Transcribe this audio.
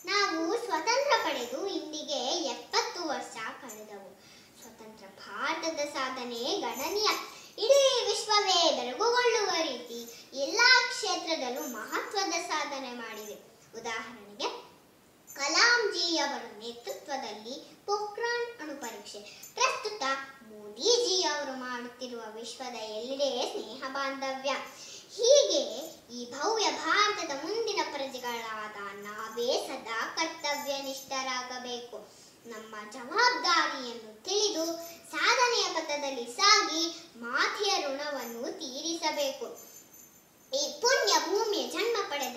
ನಾವು ಸ್ವತಂತ್ರ ಪಡೆದು ಇಂದಿಗೆ ಎಪ್ಪತ್ತು ವರ್ಷ ಕಳೆದವು ಸ್ವತಂತ್ರ ಭಾರತದ ಸಾಧನೆ ಗಣನೀಯ ಇಡೀ ವಿಶ್ವವೇ ಬೆರಗುಗೊಳ್ಳುವ ರೀತಿ ಎಲ್ಲಾ ಕ್ಷೇತ್ರದಲ್ಲೂ ಮಹತ್ವದ ಸಾಧನೆ ಮಾಡಿದೆ ಉದಾಹರಣೆಗೆ ಕಲಾಂಜಿ ಅವರ ನೇತೃತ್ವದಲ್ಲಿ ಪೋಖ್ರಾನ್ ಅಣು ಪರೀಕ್ಷೆ ಪ್ರಸ್ತುತ ಮೋದಿಜಿ ಅವರು ಮಾಡುತ್ತಿರುವ ವಿಶ್ವದ ಎಲ್ಲೆಡೆ ಸ್ನೇಹ ಬಾಂಧವ್ಯ ಹೀಗೆ ಈ ಭವ್ಯ ಭಾರತದ ಮುಂದಿನ ಪ್ರಜೆಗಳಾದ ನಾವೇ ಸದಾ ಕರ್ತವ್ಯ ನಿಷ್ಠರಾಗಬೇಕು ನಮ್ಮ ಜವಾಬ್ದಾರಿಯನ್ನು ತಿಳಿದು ಸಾಧನೆಯ ಪಥದಲ್ಲಿ ಸಾಗಿ ಮಾತೆಯ ಋಣವನ್ನು ತೀರಿಸಬೇಕು ಈ ಪುಣ್ಯ ಭೂಮಿಯ ಜನ್ಮ ಪಡೆದ